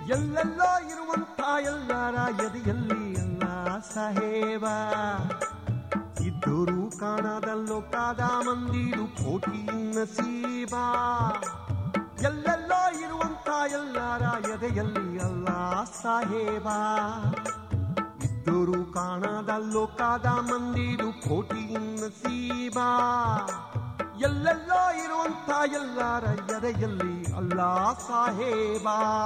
ಎಲ್ಲೆಲ್ಲೋ ಇರುವಂತ ಎಲ್ಲರ ಎದೆಯಲ್ಲಿ ಎಲ್ಲ ಸಾಹೇಬ ಇದ್ದರು ಕಾಣದ ಲೋಕದ ಮಂದಿರು ಕೋಟಿ ನಸೀಬ ಎಲ್ಲೆಲ್ಲೋ ಇರುವಂತ ಎಲ್ಲರ ಎದೆಯಲ್ಲಿ ಎಲ್ಲ ಸಾಹೇಬ ಇದ್ದರು ಕಾಣದ ಲೋಕದ ಮಂದಿರು ಕೋಟಿ ನಸೀಬ ಎಲ್ಲೆಲ್ಲೋ ಇರುವಂತ ಎಲ್ಲರ ಎದೆಯಲ್ಲಿ ಅಲ್ಲ ಸಾಹೇಬ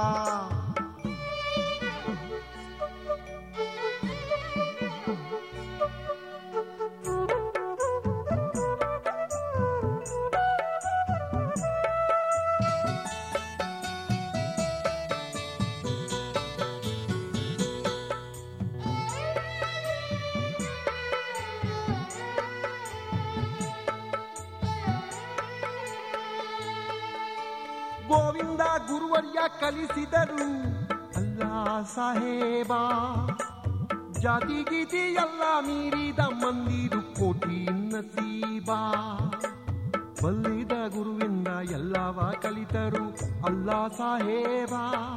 ಗೋವಿಂದ ಗುರುವರ್ಯ ಕಲಿಸಿದರು ಅಲ್ಲ ಸಾಹೇಬ ಜಾತಿ ಗೀತಿ ಎಲ್ಲ ಮೀರಿದ ಮಂದಿರು ಕೋಟಿ ನಸೀಬ ಬಲ್ಲಿದ ಗುರುವಿಂದ ಎಲ್ಲವ ಕಲಿತರು ಅಲ್ಲ ಸಾಹೇಬ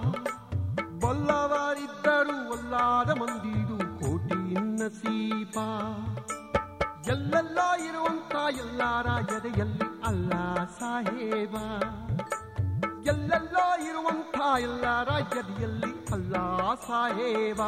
ಬಲ್ಲವರಿದ್ದರು ಅಲ್ಲಾದ ಮಂದಿರು ಕೋಟಿ ನಸೀಬ ಎಲ್ಲೆಲ್ಲ ಇರುವಂತ ಎಲ್ಲರ ಎದೆಯಲ್ಲಿ ಅಲ್ಲ ಸಾಹೇಬ ಎಲ್ಲೆಲ್ಲೋ ಇರುವಂಥ ಎಲ್ಲರ ಎದೆಯಲ್ಲಿ ಅಲ್ಲ ಸಾಹೇಬ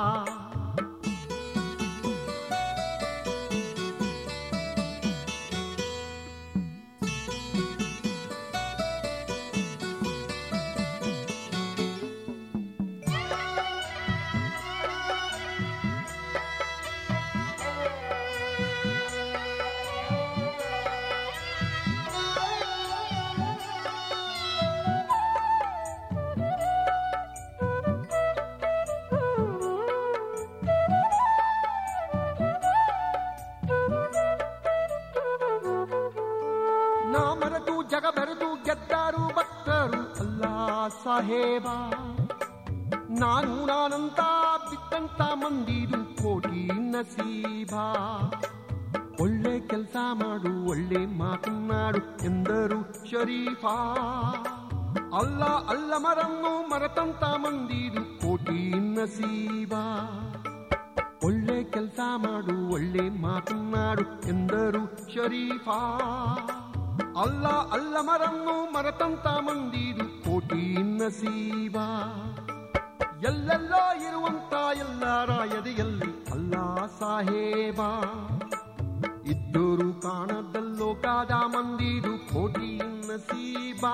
ನಾ ಮರೆತು ಜಗ ಬೆರೆತು ಗೆದ್ದಾರು ಭಕ್ತರು ಅಲ್ಲ ಸಾಹೇಬ ನಾನು ನಾನಂತ ಬಿತ್ತಂತ ಮಂದಿರು ಕೋಟಿ ನಸೀಬ ಒಳ್ಳೆ ಕೆಲಸ ಮಾಡು ಒಳ್ಳೆ ಮಾತನಾಡು ಎಂದರು ಶರೀಫಾ ಅಲ್ಲ ಅಲ್ಲ ಮರನ್ನು ಮರತಂತ ಮಂದಿರು ಕೋಟಿ ನಸೀಬ ಒಳ್ಳೆ ಕೆಲಸ ಮಾಡು ಒಳ್ಳೆ ಮಾತನಾಡು ಎಂದರು ಶರೀಫಾ ಅಲ್ಲ ಅಲ್ಲ ಮರನ್ನು ಮರತಂತ ಮಂದಿರು ಕೋಟಿ ನಸೀಬ ಎಲ್ಲೆಲ್ಲೋ ಇರುವಂತ ಎಲ್ಲರ ಎದೆಯಲ್ಲಿ ಅಲ್ಲ ಸಾಹೇಬ ಇದ್ದರು ಕಾಣದಲ್ಲೋಕಾದ ಮಂದಿರು ಕೋಟಿ ನಸೀಬ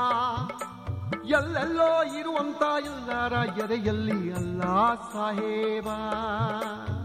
ಎಲ್ಲೆಲ್ಲೋ ಇರುವಂತ ಎಲ್ಲರ ಎದೆಯಲ್ಲಿ ಅಲ್ಲ ಸಾಹೇಬ